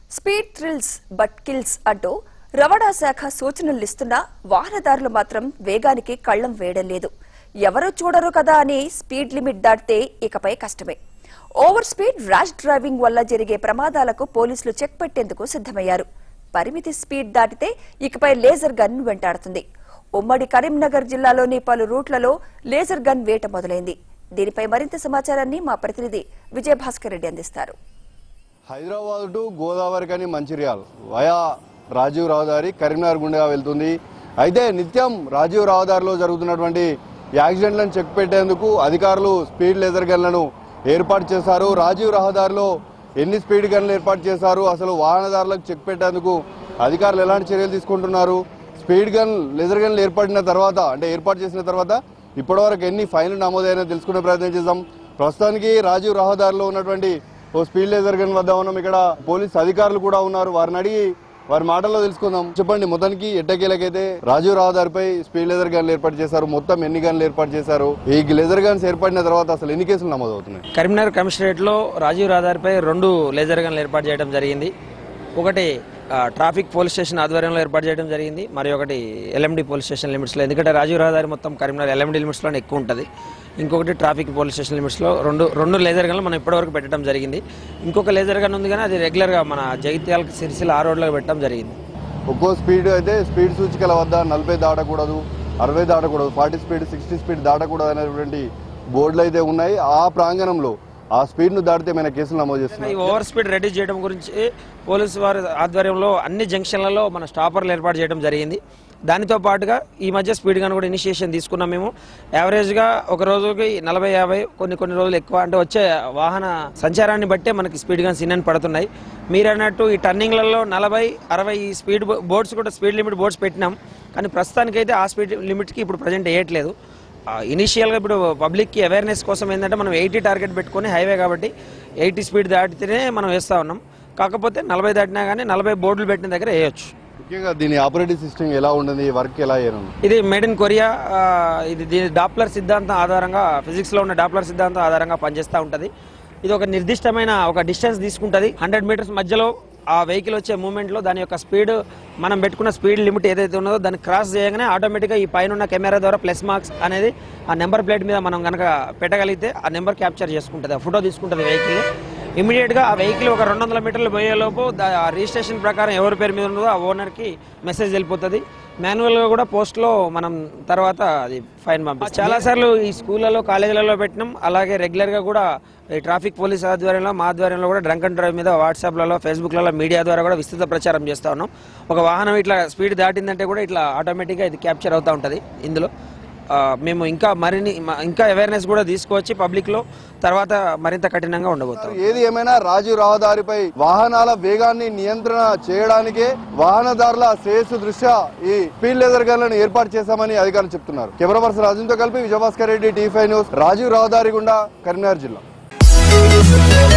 speed thrills but kills అంటూ రవాణా శాఖ సూచనలు ఇస్తున్నా వాహనదారులు మాత్రం వేగానికి కళ్లం వేయడం లేదు ఎవరూ చూడరు కదా అని స్పీడ్ లిమిట్ దాటితే ఇకపై కష్టమే ఓవర్ స్పీడ్ ర్యాష్ డ్రైవింగ్ వల్ల జరిగే ప్రమాదాలకు పోలీసులు చెక్ పెట్టేందుకు సిద్దమయ్యారు పరిమితి స్పీడ్ దాటితే ఇకపై లేజర్ గన్ వెంటాడుతుంది ఉమ్మడి కరీంనగర్ జిల్లాలోని పలు రూట్లలో లేజర్ గన్ వేట మొదలైంది దీనిపై మరింత సమాచారాన్ని మా ప్రతినిధి విజయభాస్కర్ రెడ్డి అందిస్తారు హైదరాబాద్ టు గోదావరి కానీ మంచిర్యాల్ వయా రాజీవ్ రహదారి కరీంనగర్ గుండెగా వెళ్తుంది అయితే నిత్యం రాజీవ్ రహదారిలో జరుగుతున్నటువంటి యాక్సిడెంట్లను చెక్ పెట్టేందుకు అధికారులు స్పీడ్ లేజర్ గన్లను ఏర్పాటు చేశారు రాజీవ్ రహదారిలో ఎన్ని స్పీడ్ గన్లు ఏర్పాటు చేశారు అసలు వాహనదారులకు చెక్ పెట్టేందుకు అధికారులు ఎలాంటి చర్యలు తీసుకుంటున్నారు స్పీడ్ గన్ లేజర్ గన్లు ఏర్పడిన తర్వాత అంటే ఏర్పాటు చేసిన తర్వాత ఇప్పటివరకు ఎన్ని ఫైన్లు నమోదైనా తెలుసుకునే ప్రయత్నం చేద్దాం ప్రస్తుతానికి రాజీవ్ రహదారిలో ఉన్నటువంటి ఓ స్పీడ్ లేజర్ గన్ వద్ద ఉన్నాం ఇక్కడ పోలీస్ అధికారులు కూడా ఉన్నారు వారిని అడిగి వారి మాటల్లో తెలుసుకుందాం చెప్పండి మొత్తానికి ఎట్టకేలకైతే రాజీవ్ రహదారిపై స్పీడ్ లేజర్ గన్లు ఏర్పాటు చేశారు మొత్తం ఎన్ని గన్లు ఏర్పాటు చేశారు ఈ లేజర్ గన్స్ ఏర్పడిన తర్వాత అసలు ఎన్ని కేసులు నమోదవుతున్నాయి కరీంనగర్ కమిషనరేట్లో రాజీవ్ రహదారిపై రెండు లేజర్ గన్లు ఏర్పాటు చేయడం జరిగింది ఒకటి ఆ, ట్రాఫిక్ పోలీస్ స్టేషన్ ఆధ్వర్యంలో ఏర్పాటు చేయడం జరిగింది మరి ఒకటి ఎల్ఎండి పోలీస్ స్టేషన్ లిమిట్స్లో ఎందుకంటే రాజీవ్ రహదారి మొత్తం కరీంనగర్ ఎల్ఎండి లిమిట్స్లోనే ఎక్కువ ఉంటుంది ఇంకొకటి ట్రాఫిక్ పోలీస్ స్టేషన్ లిమిట్స్లో రెండు రెండు లేజర్ గన్లు మనం ఇప్పటివరకు పెట్టడం జరిగింది ఇంకొక లేజర్ గన్ ఉంది కానీ అది రెగ్యులర్గా మన జగిత్యాల సిరిసిల్ల ఆ రోడ్లో పెట్టడం జరిగింది ఒక్కో స్పీడ్ అయితే స్పీడ్ సూచికల వద్ద నలభై దాటకూడదు అరవై దాటకూడదు ఫార్టీ స్పీడ్ సిక్స్టీ స్పీడ్ దాటకూడదు అనేటువంటి బోర్డులు అయితే ఉన్నాయి ఆ ప్రాంగణంలో ఆ స్పీడ్ ను దాటితే మన కేసులు నమోదు చేస్తున్నాయి ఈ ఓవర్ స్పీడ్ రెడ్యూస్ చేయడం గురించి పోలీసు వారి ఆధ్వర్యంలో అన్ని జంక్షన్లలో మన స్టాపర్లు ఏర్పాటు చేయడం జరిగింది దానితో పాటుగా ఈ మధ్య స్పీడ్ గాను కూడా ఇనిషియేషన్ తీసుకున్నాం మేము యావరేజ్గా ఒక రోజుకి నలభై యాభై కొన్ని కొన్ని రోజులు ఎక్కువ అంటే వచ్చే వాహన సంచారాన్ని బట్టే మనకి స్పీడ్ గన్స్ ఇన్ పడుతున్నాయి మీరు అన్నట్టు ఈ టర్నింగ్లలో నలభై అరవై ఈ స్పీడ్ బోర్డ్స్ కూడా స్పీడ్ లిమిట్ బోర్డ్స్ పెట్టినాం కానీ ప్రస్తుతానికైతే ఆ స్పీడ్ లిమిట్కి ఇప్పుడు ప్రజెంట్ వేయట్లేదు ఇనీషియల్గా ఇప్పుడు పబ్లిక్కి అవేర్నెస్ కోసం ఏంటంటే మనం ఎయిటీ టార్గెట్ పెట్టుకొని హైవే కాబట్టి ఎయిటీ స్పీడ్ దాటితేనే మనం వేస్తూ ఉన్నాం కాకపోతే నలభై దాటినా కానీ నలభై బోర్డులు పెట్టిన దగ్గర వేయొచ్చు ముఖ్యంగా దీని ఆపరేటింగ్ సిస్టమ్ ఎలా ఉండదు వర్క్ ఎలా చేయనుంది ఇది మేడ్ ఇన్ కొరియా ఆ, ఇది దీని డాప్లర్ సిద్ధాంతం ఆధారంగా ఫిజిక్స్లో ఉన్న డాప్లర్ సిద్ధాంతం ఆధారంగా పనిచేస్తూ ఉంటుంది ఇది ఒక నిర్దిష్టమైన ఒక డిస్టెన్స్ తీసుకుంటుంది హండ్రెడ్ మీటర్స్ మధ్యలో ఆ వెహికల్ వచ్చే మూమెంట్లో దాని యొక్క స్పీడ్ మనం పెట్టుకున్న స్పీడ్ లిమిట్ ఏదైతే ఉన్నదో దాన్ని క్రాస్ చేయగానే ఆటోమేటిక్గా ఈ పైన ఉన్న కెమెరా ద్వారా ప్లస్ మార్క్స్ అనేది ఆ నెంబర్ ప్లేట్ మీద మనం కనుక పెట్టగలిగితే ఆ నెంబర్ క్యాప్చర్ చేసుకుంటుంది ఆ ఫోటో తీసుకుంటుంది వెహికల్ ఇమీడియట్ గా ఆ వెహికల్ ఒక రెండు వందల మీటర్లు పోయేలోపు దా- ఆ రిజిస్ట్రేషన్ ప్రకారం ఎవరి పేరు మీద ఉన్నదో ఆ ఓనర్ కి మెసేజ్ వెళ్ళిపోతుంది మాన్యువల్ గా కూడా పోస్ట్ లో మనం తర్వాత అది ఫైన్ పంపిస్తాం చాలా సార్లు ఈ స్కూళ్ళలో కాలేజీలలో పెట్టినాం అలాగే రెగ్యులర్ గా కూడా ఈ ట్రాఫిక్ పోలీస్ ఆధ్వర్యంలో మా ఆధ్వర్యంలో కూడా డ్రంక్ అండ్ డ్రైవ్ మీద వాట్సాప్లలో ఫేస్బుక్లలో మీడియా ద్వారా కూడా విస్తృత ప్రచారం చేస్తా ఉన్నాం ఒక వాహనం ఇట్లా స్పీడ్ దాటిందంటే కూడా ఇట్లా ఆటోమేటిక్గా ఇది క్యాప్చర్ అవుతూ ఉంటుంది ఇందులో ఆ, మేము ఇంకా మరిన్ని మ- ఇంకా అవేర్నెస్ కూడా తీసుకువచ్చి పబ్లిక్ లో తర్వాత మరింత కఠినంగా ఉండబోతాం ఏది ఏమైనా రాజీవ్ రహదారిపై వాహనాల వేగాన్ని నియంత్రణ చేయడానికే వాహనదారుల శ్రేయస్సు దృష్ట్యా ఈ స్పీడ్ లేజర్ గన్లను ఏర్పాటు చేశామని అధికారులు చెప్తున్నారు కెమెరా పర్సన్ రాజుతో కలిపి Vijayabhaskar Reddy T five news Rajiv రహదారి గుండా కరీంనగర్ జిల్లా